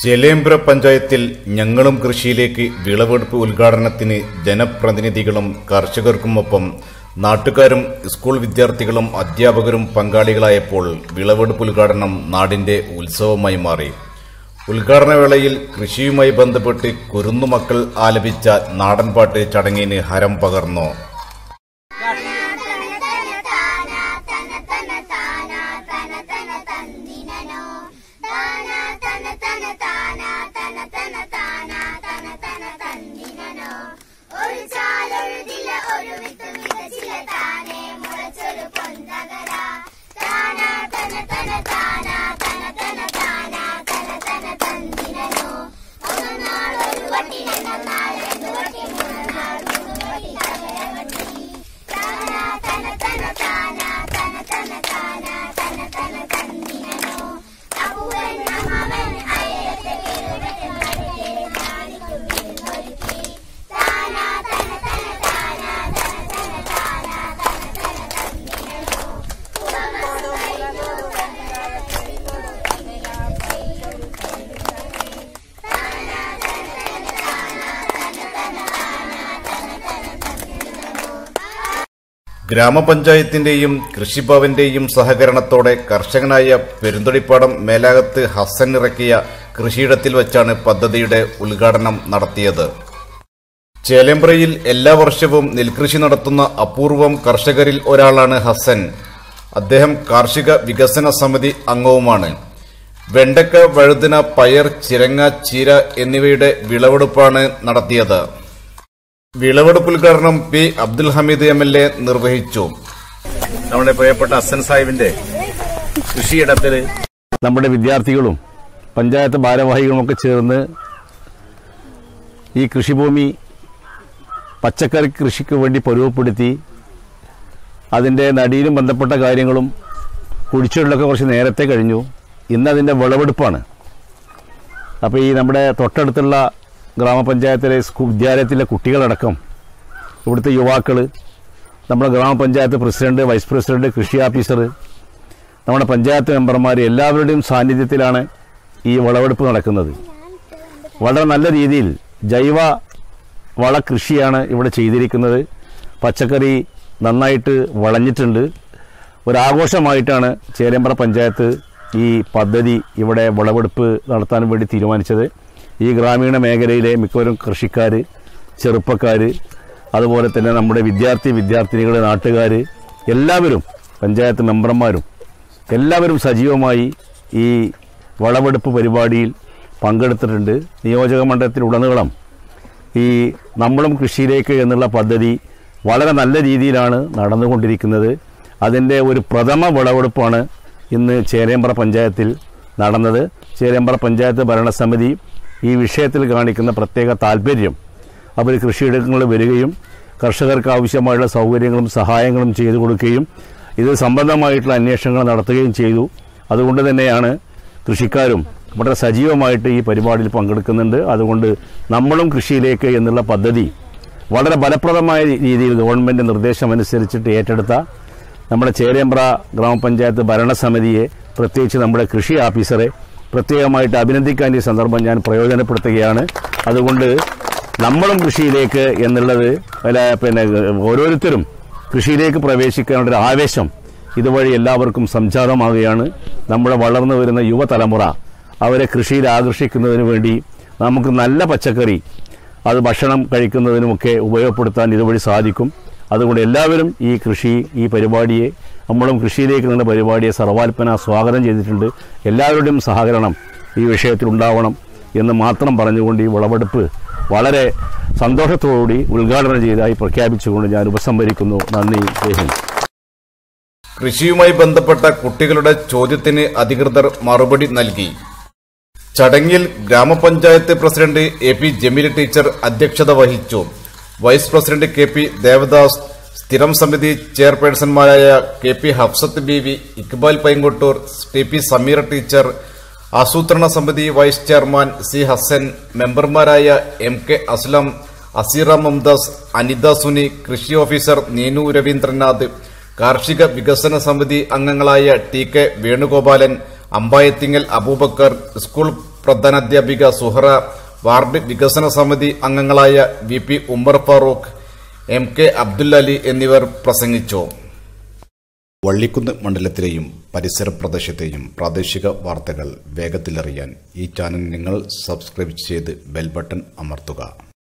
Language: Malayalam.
ചേലേമ്പ്ര പഞ്ചായത്തിൽ ഞങ്ങളും കൃഷിയിലേക്ക് വിളവെടുപ്പ് ഉദ്ഘാടനത്തിന് ജനപ്രതിനിധികളും കർഷകർക്കുമൊപ്പം നാട്ടുകാരും സ്കൂൾ വിദ്യാർത്ഥികളും അധ്യാപകരും പങ്കാളികളായപ്പോൾ വിളവെടുപ്പ് ഉദ്ഘാടനം നാടിന്റെ ഉത്സവമായി മാറി ഉദ്ഘാടന വേളയിൽ കൃഷിയുമായി ബന്ധപ്പെട്ട് കുരുന്നുമക്കൾ ആലപിച്ച നാടൻപാട്ട് ചടങ്ങിന് ഹരം പകർന്നു ഒരു ചാലൊഴുതില്ല ഒരു വിത്ത് വിതച്ചില്ല താനെ മുളച്ചൊരു പൊന്തകര താന തന തന താന തന തന താന തന തന തന്നിനോ ഒന്ന് നാളൊരു വട്ടി രണ്ട് നാൾ രണ്ട് വട്ടി മൂന്ന് നാൾ മൂന്ന് വട്ടി തകര വട്ടി താന തന തന താന തന തന താന തന തന തന്നിനോ അപ്പുവൻ അമ്മാവൻ അയലത്തെ കേറുവൻ മരത്തെ കാണിക്കും വിരുന്നൊരുക്കി താന തന തന താന തന തന താന തന തന തന്നിനോ ഗ്രാമപഞ്ചായത്തിന്റെയും കൃഷിഭവന്റെയും സഹകരണത്തോടെ കർഷകനായ പെരുന്തൊടിപ്പാടം മേലാകത്ത് ഹസൻ ഇറക്കിയ കൃഷിയിടത്തിൽ വച്ചാണ് പദ്ധതിയുടെ ഉദ്ഘാടനം നടത്തിയത് ചേലേമ്പ്രയിൽ എല്ലാ വർഷവും നെൽകൃഷി നടത്തുന്ന അപൂർവം കർഷകരിൽ ഒരാളാണ് ഹസൻ അദ്ദേഹം കാർഷിക വികസന സമിതി അംഗവുമാണ് വെണ്ടക്ക വഴുതിന പയർ ചിരങ്ങ ചീര എന്നിവയുടെ വിളവെടുപ്പാണ് നടത്തിയത് വിളവെടുപ്പ് ഉദ്ഘാടനം P Abdul Hameed M L A നിർവഹിച്ചു നമ്മുടെ പ്രിയപ്പെട്ട അസൻ സാഹിബിന്റെ കൃഷിയിടത്തിൽ നമ്മുടെ വിദ്യാർത്ഥികളും പഞ്ചായത്ത് ഭാരവാഹികളും ഒക്കെ ചേർന്ന് ഈ കൃഷിഭൂമി പച്ചക്കറി കൃഷിക്ക് വേണ്ടി പരുവപ്പെടുത്തി അതിൻ്റെ നടീലും ബന്ധപ്പെട്ട കാര്യങ്ങളും കുഴിച്ചിടലൊക്കെ കുറച്ച് നേരത്തെ കഴിഞ്ഞു ഇന്ന് അതിൻ്റെ വിളവെടുപ്പാണ് അപ്പോൾ ഈ നമ്മുടെ തൊട്ടടുത്തുള്ള ഗ്രാമപഞ്ചായത്തിലെ സ്കൂ വിദ്യാലയത്തിലെ കുട്ടികളടക്കം ഇവിടുത്തെ യുവാക്കൾ നമ്മുടെ ഗ്രാമപഞ്ചായത്ത് പ്രസിഡന്റ് വൈസ് പ്രസിഡന്റ് കൃഷി ഓഫീസർ നമ്മുടെ പഞ്ചായത്ത് മെമ്പർമാർ എല്ലാവരുടെയും സാന്നിധ്യത്തിലാണ് ഈ വിളവെടുപ്പ് നടക്കുന്നത് വളരെ നല്ല രീതിയിൽ ജൈവ വളകൃഷിയാണ് ഇവിടെ ചെയ്തിരിക്കുന്നത് പച്ചക്കറി നന്നായിട്ട് വളഞ്ഞിട്ടുണ്ട് ഒരാഘോഷമായിട്ടാണ് ചേലേമ്പ്ര പഞ്ചായത്ത് ഈ പദ്ധതി ഇവിടെ വിളവെടുപ്പ് നടത്താൻ വേണ്ടി തീരുമാനിച്ചത് ഈ ഗ്രാമീണ മേഖലയിലെ മിക്കവരും കൃഷിക്കാർ ചെറുപ്പക്കാർ അതുപോലെ തന്നെ നമ്മുടെ വിദ്യാർത്ഥി വിദ്യാർത്ഥിനികൾ നാട്ടുകാർ എല്ലാവരും പഞ്ചായത്ത് മെമ്പർമാരും എല്ലാവരും സജീവമായി ഈ വിളവെടുപ്പ് പരിപാടിയിൽ പങ്കെടുത്തിട്ടുണ്ട് നിയോജക മണ്ഡലത്തിലുടനീളം ഈ നമ്മളും കൃഷിയിലേക്ക് എന്നുള്ള പദ്ധതി വളരെ നല്ല രീതിയിലാണ് നടന്നുകൊണ്ടിരിക്കുന്നത് അതിൻ്റെ ഒരു പ്രഥമ വിളവെടുപ്പാണ് ഇന്ന് ചേലേമ്പ്ര പഞ്ചായത്തിൽ നടന്നത് ചേലേമ്പ്ര പഞ്ചായത്ത് ഭരണസമിതി ഈ വിഷയത്തിൽ കാണിക്കുന്ന പ്രത്യേക താല്പര്യം അവർ കൃഷിയിടങ്ങളിൽ വരികയും കർഷകർക്ക് ആവശ്യമായുള്ള സൗകര്യങ്ങളും സഹായങ്ങളും ചെയ്തു കൊടുക്കുകയും ഇത് സംബന്ധമായിട്ടുള്ള അന്വേഷണങ്ങൾ നടത്തുകയും ചെയ്തു അതുകൊണ്ട് തന്നെയാണ് കൃഷിക്കാരും വളരെ സജീവമായിട്ട് ഈ പരിപാടിയിൽ പങ്കെടുക്കുന്നുണ്ട് അതുകൊണ്ട് നമ്മളും കൃഷിയിലേക്ക് എന്നുള്ള പദ്ധതി വളരെ ഫലപ്രദമായ രീതിയിൽ ഗവൺമെൻറ് നിർദ്ദേശമനുസരിച്ചിട്ട് ഏറ്റെടുത്ത നമ്മുടെ ചേരേമ്പ്ര ഗ്രാമപഞ്ചായത്ത് ഭരണസമിതിയെ പ്രത്യേകിച്ച് നമ്മുടെ കൃഷി ഓഫീസറെ പ്രത്യേകമായിട്ട് അഭിനന്ദിക്കാൻ ഈ സന്ദർഭം ഞാൻ പ്രയോജനപ്പെടുത്തുകയാണ് അതുകൊണ്ട് നമ്മളും കൃഷിയിലേക്ക് എന്നുള്ളത് വല്ല പിന്നെ ഓരോരുത്തരും കൃഷിയിലേക്ക് പ്രവേശിക്കാനുള്ള ഒരു ആവേശം ഇതുവഴി എല്ലാവർക്കും സംജാതമാകുകയാണ് നമ്മുടെ വളർന്നു വരുന്ന യുവതലമുറ അവരെ കൃഷിയിൽ ആകർഷിക്കുന്നതിന് വേണ്ടി നമുക്ക് നല്ല പച്ചക്കറി അത് ഭക്ഷണം കഴിക്കുന്നതിനുമൊക്കെ ഉപയോഗപ്പെടുത്താൻ ഇതുവഴി സാധിക്കും അതുകൊണ്ട് എല്ലാവരും ഈ കൃഷി ഈ പരിപാടിയെ നമ്മളും കൃഷിയിലേക്ക് നിന്ന പരിപാടിയെ സർവാൽപ്പന സ്വാഗതം ചെയ്തിട്ടുണ്ട് എല്ലാവരുടെയും സഹകരണം ഈ വിഷയത്തിൽ ഉണ്ടാവണം എന്ന് മാത്രം പറഞ്ഞുകൊണ്ട് ഈ വിളവെടുപ്പ് വളരെ സന്തോഷത്തോടുകൂടി ഉദ്ഘാടനം ചെയ്തതായി പ്രഖ്യാപിച്ചുകൊണ്ട് ഞാൻ ഉപസംഹരിക്കുന്നു നന്ദി ജയ് ഹിന്ദ് കൃഷിയുമായി ബന്ധപ്പെട്ട കുട്ടികളുടെ ചോദ്യത്തിന് അധികൃതർ മറുപടി നൽകി ചടങ്ങിൽ ഗ്രാമപഞ്ചായത്ത് president A P Jameela teacher അധ്യക്ഷത വഹിച്ചു vice president K P Devadas സ്ഥിരം സമിതി ചെയർപേഴ്സൺമാരായ K P Hafsath B V Iqbal Painkottoor T P Sameera teacher ആസൂത്രണ സമിതി വൈസ് ചെയർമാൻ സി ഹസൻ മെമ്പർമാരായ എം കെ അസ്ലം അസീറ മുംതാസ് അനിത സുനി കൃഷി ഓഫീസർ നീനു രവീന്ദ്രനാഥ് കാർഷിക വികസന സമിതി അംഗങ്ങളായ T K Venugopalan Ambayathingal Abubakar school പ്രധാനാധ്യാപിക സുഹറ വാർഡ് വികസന സമിതി അംഗങ്ങളായ V P Umar Farooq M K Abdul Ali എന്നിവർ പ്രസംഗിച്ചു വള്ളിക്കുന്ന് മണ്ഡലത്തിലെയും പരിസര പ്രദേശത്തെയും പ്രാദേശിക വാർത്തകൾ വേഗത്തിലറിയാൻ ഈ ചാനൽ നിങ്ങൾ സബ്സ്ക്രൈബ് ചെയ്ത് ബെൽ ബട്ടൺ അമർത്തുക